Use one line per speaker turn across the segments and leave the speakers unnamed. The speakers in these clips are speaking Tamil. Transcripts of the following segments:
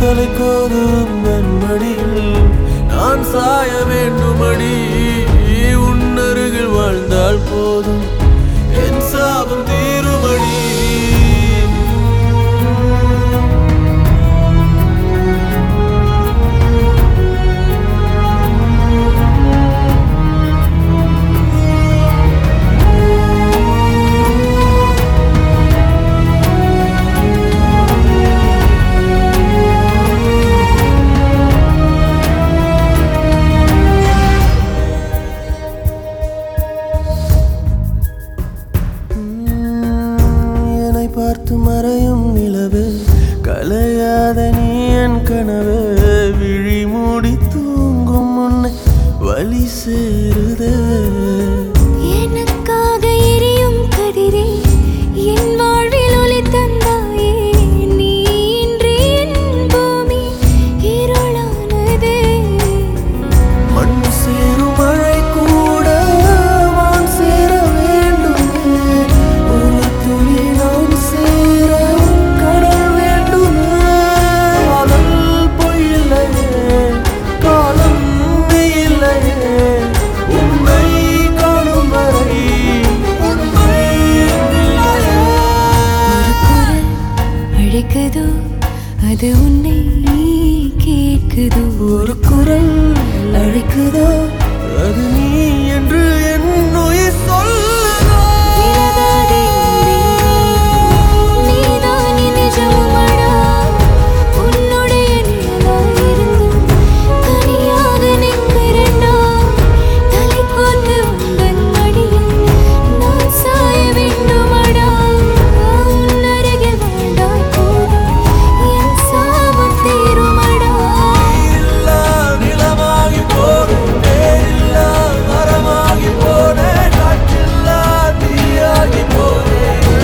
தலைக்கோது உந்தன் மடியில் நான் சாய வேண்டுமடி உன்னருகில் வாழ்ந்தால் போதும் என் சாபம் தீருமடி என்னை பார்த்து மறையும் நிலவு கலையாத நீ என் கனவு விழி மூடி தூங்கும் முன்னை வழி சேருதே
எனக்காக எரியும் கதிரே என் வாழ்வில் ஒளி தந்தாயே நீ இன்றி என் பூமி இருளானதே
மண் சேரும் மழை கூட வான் சேர வேண்டுமே ஒரு துளி நான் சேர கடல் வேண்டுமே காதல் பொய்யில்லையே காலம் இல்லையே உண்மை காணும் வரை உண்மை இல்லையே
ஒரு குரல் அழைக்குதோ அது உன்னை கேட்குதோ
ஒரு குரல் அழைக்குதோ அது நீ என்று என் உயிர் சொல்லுதோ
விலகாதே அன்பே, நீதான் என் நிஜமுமடா. உன்னுடைய நிழலாயிருந்தும் தனியாக நிற்கிறேன்டா. தலை கோர்த்து உந்தன் மடியில் நான் சாய வேண்டுமடா. உன் அருகில் வாழ்ந்தால் போதும் என் சாபம் தீருமடா
இல்லா நிலமாகி போனேன் நேரில்லா மரமாகி போனேன் காற்றில்லா தீயாகி போனேன்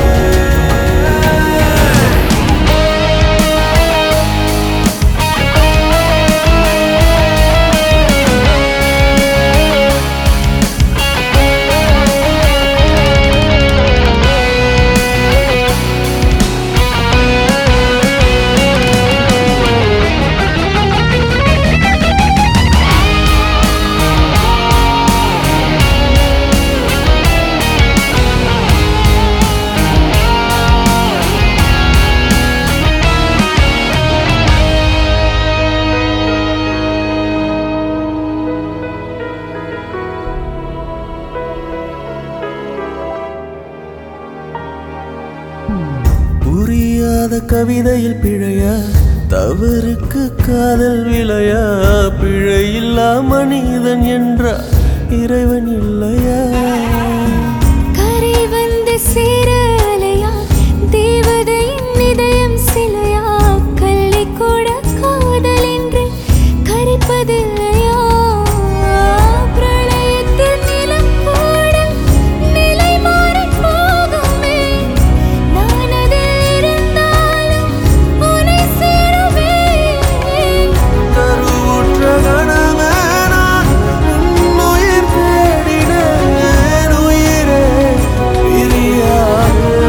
புரியாத கவிதையில் பிழையா தவறுக்கு காதல் விளையா பிழையில்லா மனிதன் என்றா இறைவன் இல்லையா
கரை வந்து சேர அலையா தேவதையின் இதயம் சிலையா கல்லை கூட காதல் என்று கரைப்பதில்லையா பிரளயத்தில் நிலம் கூட நிலை மாறிப் போகுமே நான் அதில் இருந்தாலும் உன்னை சேருவேன்
கருவுற்ற கணமே நான் உன்னுயிர் தேடினேன் உயிரே பிரியாதே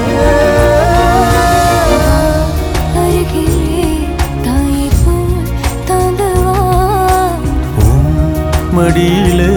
அருகிலே தாயைப் போல் தாங்கவா
உன் மடியிலே